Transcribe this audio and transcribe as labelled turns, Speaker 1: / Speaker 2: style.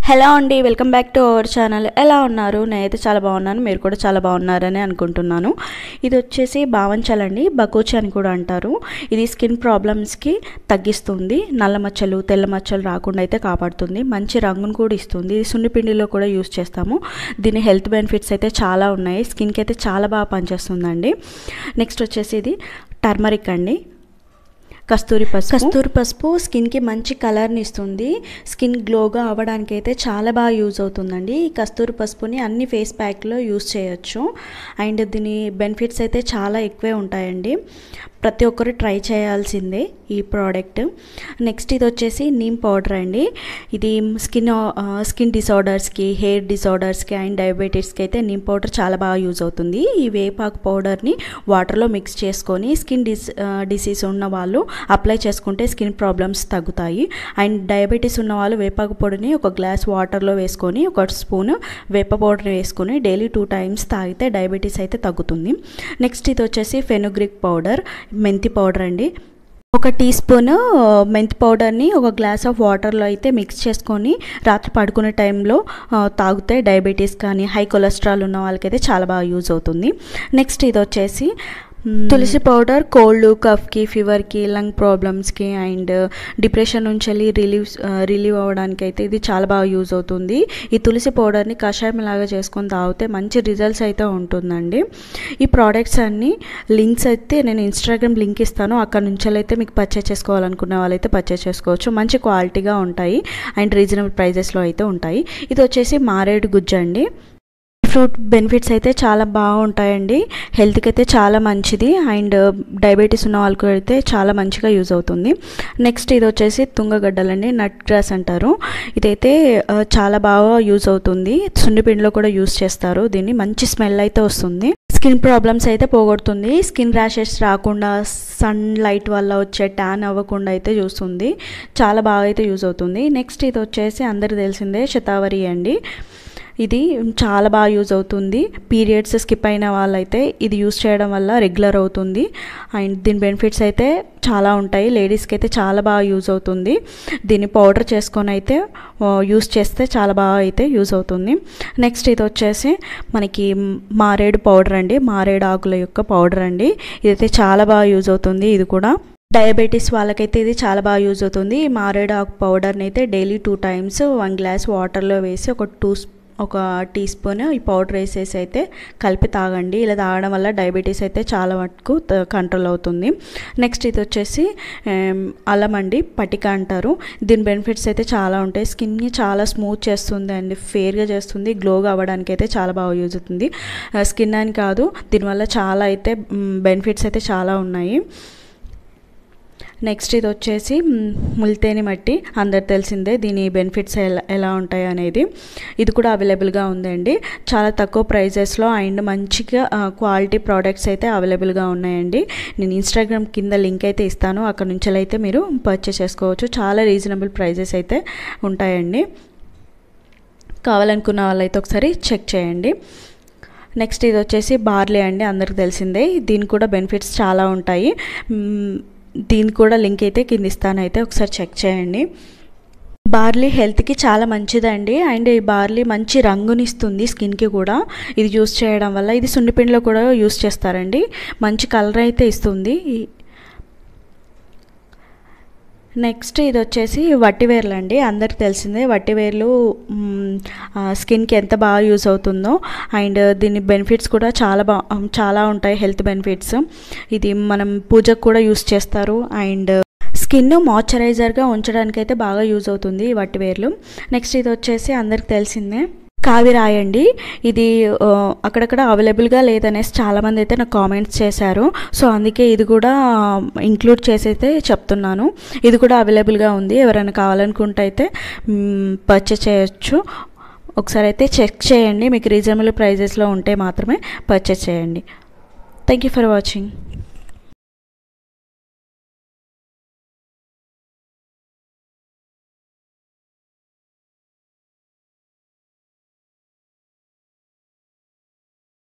Speaker 1: hello అండి welcome back to our channel ఎలా ఉన్నారు నేనైతే చాలా బాగున్నాను మీరు కూడా చాలా బాగున్నారని అనుకుంటున్నాను ఇది వచ్చేసి బావంచలండి బకోచి అని కూడా అంటారు ఇది స్కిన్ ప్రాబ్లమ్స్కి తగ్గిస్తుంది నల్ల మచ్చలు తెల్ల మచ్చలు రాకుండా అయితే కాపాడుతుంది మంచి రంగును కూడా ఇస్తుంది ఇది సున్నిపిండిలో కూడా యూస్ చేస్తాము దీని హెల్త్ బెనిఫిట్స్ అయితే చాలా ఉన్నాయి స్కిన్కి అయితే చాలా బాగా పనిచేస్తుందండి నెక్స్ట్ వచ్చేసి ఇది టర్మరిక్ అండి కస్తూరి పసుపు కస్తూరి పసుపు స్కిన్కి మంచి కలర్ని ఇస్తుంది స్కిన్ గ్లోగా అవ్వడానికి అయితే చాలా బాగా యూజ్ అవుతుందండి ఈ కస్తూరి పసుపుని అన్ని ఫేస్ ప్యాక్లో యూజ్ చేయొచ్చు అండ్ దీని బెనిఫిట్స్ అయితే చాలా ఎక్కువే ఉంటాయండి ప్రతి ఒక్కరు ట్రై చేయాల్సిందే ఈ ప్రోడక్ట్ నెక్స్ట్ ఇది వచ్చేసి నీమ్ పౌడర్ అండి ఇది స్కిన్ స్కిన్ డిసార్డర్స్కి హెయిర్ డిసార్డర్స్కి అండ్ డయాబెటీస్కి అయితే నీమ్ పౌడర్ చాలా బాగా యూజ్ అవుతుంది ఈ వేపాకు పౌడర్ని వాటర్లో మిక్స్ చేసుకొని స్కిన్ డిస్ డిసీజ్ ఉన్న వాళ్ళు అప్లై చేసుకుంటే స్కిన్ ప్రాబ్లమ్స్ తగ్గుతాయి అండ్ డయాబెటీస్ ఉన్న వాళ్ళు వేపాకు పొడిని ఒక గ్లాస్ వాటర్లో వేసుకొని ఒక స్పూన్ వేప పౌడర్ వేసుకొని డైలీ టూ టైమ్స్ తాగితే డయాబెటీస్ అయితే తగ్గుతుంది నెక్స్ట్ ఇది వచ్చేసి ఫెనుగ్రిక్ పౌడర్ మెంతి పౌడర్ అండి ఒక టీ స్పూన్ మెంతి పౌడర్ని ఒక గ్లాస్ ఆఫ్ వాటర్లో అయితే మిక్స్ చేసుకొని రాత్రి పడుకునే టైంలో తాగితే డయాబెటీస్ కానీ హై కొలెస్ట్రాల్ ఉన్న వాళ్ళకైతే చాలా బాగా యూజ్ అవుతుంది నెక్స్ట్ ఇది వచ్చేసి తులసి పౌడర్ కోల్డ్ కఫ్కి ఫీవర్కి లంగ్ ప్రాబ్లమ్స్కి అండ్ డిప్రెషన్ నుంచి వెళ్ళి రిలీవ్ రిలీవ్ అవ్వడానికి అయితే ఇది చాలా బాగా యూజ్ అవుతుంది ఈ తులసి పౌడర్ని కషాయం లాగా చేసుకొని తాగితే మంచి రిజల్ట్స్ అయితే ఉంటుందండి ఈ ప్రోడక్ట్స్ అన్ని లింక్స్ అయితే నేను ఇన్స్టాగ్రామ్ లింక్ ఇస్తాను అక్కడ నుంచి అయితే మీకు పర్చేస్ చేసుకోవాలనుకునే వాళ్ళైతే పర్చేస్ చేసుకోవచ్చు మంచి క్వాలిటీగా ఉంటాయి అండ్ రీజనబుల్ ప్రైజెస్లో అయితే ఉంటాయి ఇది వచ్చేసి మారేడు గుజ్జు అండి ఫ్రూట్ బెనిఫిట్స్ అయితే చాలా బాగుంటాయండి హెల్త్కి అయితే చాలా మంచిది అండ్ డయాబెటీస్ ఉన్న వాళ్ళకి అయితే చాలా మంచిగా యూజ్ అవుతుంది నెక్స్ట్ ఇది వచ్చేసి తుంగగడ్డలండి నట్ గ్రాస్ అంటారు ఇదైతే చాలా బాగా యూజ్ అవుతుంది సున్నిపిండిలో కూడా యూజ్ చేస్తారు దీన్ని మంచి స్మెల్ అయితే వస్తుంది స్కిన్ ప్రాబ్లమ్స్ అయితే పోగొడుతుంది స్కిన్ ర్యాషెస్ రాకుండా సన్ లైట్ వల్ల వచ్చే ట్యాన్ అవ్వకుండా అయితే చూస్తుంది చాలా బాగా అయితే యూజ్ అవుతుంది నెక్స్ట్ ఇది వచ్చేసి అందరికి తెలిసిందే శతావరి అండి ఇది చాలా బాగా యూజ్ అవుతుంది పీరియడ్స్ స్కిప్ అయిన వాళ్ళైతే ఇది యూజ్ చేయడం వల్ల రెగ్యులర్ అవుతుంది అండ్ దీని బెనిఫిట్స్ అయితే చాలా ఉంటాయి లేడీస్కి అయితే చాలా బాగా యూజ్ అవుతుంది దీన్ని పౌడర్ చేసుకొని అయితే యూజ్ చేస్తే చాలా బాగా అయితే యూజ్ అవుతుంది నెక్స్ట్ ఇది వచ్చేసి మనకి మారేడు పౌడర్ అండి మారేడు ఆకుల యొక్క పౌడర్ అండి ఇదైతే చాలా బాగా యూజ్ అవుతుంది ఇది కూడా డయాబెటీస్ వాళ్ళకైతే ఇది చాలా బాగా యూజ్ అవుతుంది మారేడు ఆకు పౌడర్ని అయితే daily two times one glass వాటర్లో వేసి ఒక టూ ఒక టీ స్పూన్ ఈ పౌడర్ వేసేసి అయితే కలిపి తాగండి ఇలా తాగడం వల్ల డయాబెటీస్ అయితే చాలా మటుకు కంట్రోల్ అవుతుంది నెక్స్ట్ ఇది వచ్చేసి అల్లం అండి పటిక అంటారు దీని బెనిఫిట్స్ అయితే చాలా ఉంటాయి స్కిన్ని చాలా స్మూత్ చేస్తుంది అండి ఫేర్గా చేస్తుంది గ్లోగా అవ్వడానికి అయితే చాలా బాగా యూజ్ అవుతుంది స్కిన్ అని కాదు దీనివల్ల చాలా అయితే బెనిఫిట్స్ అయితే చాలా ఉన్నాయి నెక్స్ట్ ఇది వచ్చేసి ముల్తేని మట్టి అందరు తెలిసిందే దీని బెనిఫిట్స్ ఎలా ఎలా ఉంటాయి అనేది ఇది కూడా అవైలబుల్గా ఉందండి చాలా తక్కువ ప్రైజెస్లో అండ్ మంచిగా క్వాలిటీ ప్రోడక్ట్స్ అయితే అవైలబుల్గా ఉన్నాయండి నేను ఇన్స్టాగ్రామ్ కింద లింక్ అయితే ఇస్తాను అక్కడ నుంచి అయితే మీరు పర్చేస్ చేసుకోవచ్చు చాలా రీజనబుల్ ప్రైజెస్ అయితే ఉంటాయండి కావాలనుకున్న వాళ్ళైతే ఒకసారి చెక్ చేయండి నెక్స్ట్ ఇది వచ్చేసి బార్లీ అండి అందరికి తెలిసిందే దీనికి కూడా బెనిఫిట్స్ చాలా ఉంటాయి దీనికి కూడా లింక్ అయితే కింద ఇస్తాను అయితే ఒకసారి చెక్ చేయండి బార్లీ హెల్త్కి చాలా మంచిదండి అండ్ ఈ బార్లీ మంచి రంగునిస్తుంది స్కిన్కి కూడా ఇది యూస్ చేయడం వల్ల ఇది సున్నిపిండిలో కూడా యూస్ చేస్తారండి మంచి కలర్ అయితే ఇస్తుంది నెక్స్ట్ ఇది వచ్చేసి వట్టివేర్లు అండి అందరికి తెలిసిందే వట్టివేర్లు స్కిన్కి ఎంత బాగా యూజ్ అవుతుందో అండ్ దీని బెనిఫిట్స్ కూడా చాలా బా చాలా ఉంటాయి హెల్త్ బెనిఫిట్స్ ఇది మనం పూజకు కూడా యూస్ చేస్తారు అండ్ స్కిన్ మాయిశ్చరైజర్గా ఉంచడానికి అయితే బాగా యూజ్ అవుతుంది ఈ వట్టివేర్లు నెక్స్ట్ ఇది వచ్చేసి అందరికి తెలిసిందే కావిరాయి అండి ఇది అక్కడక్కడ అవైలబుల్గా లేదనేసి చాలామంది అయితే నాకు కామెంట్స్ చేశారు సో అందుకే ఇది కూడా ఇంక్లూడ్ చేసి అయితే చెప్తున్నాను ఇది కూడా అవైలబుల్గా ఉంది ఎవరైనా కావాలనుకుంటే అయితే పర్చేస్ చేయొచ్చు ఒకసారి అయితే చెక్ చేయండి మీకు రీజనబుల్ ప్రైజెస్లో ఉంటే మాత్రమే పర్చేస్ చేయండి థ్యాంక్ యూ ఫర్ వాచింగ్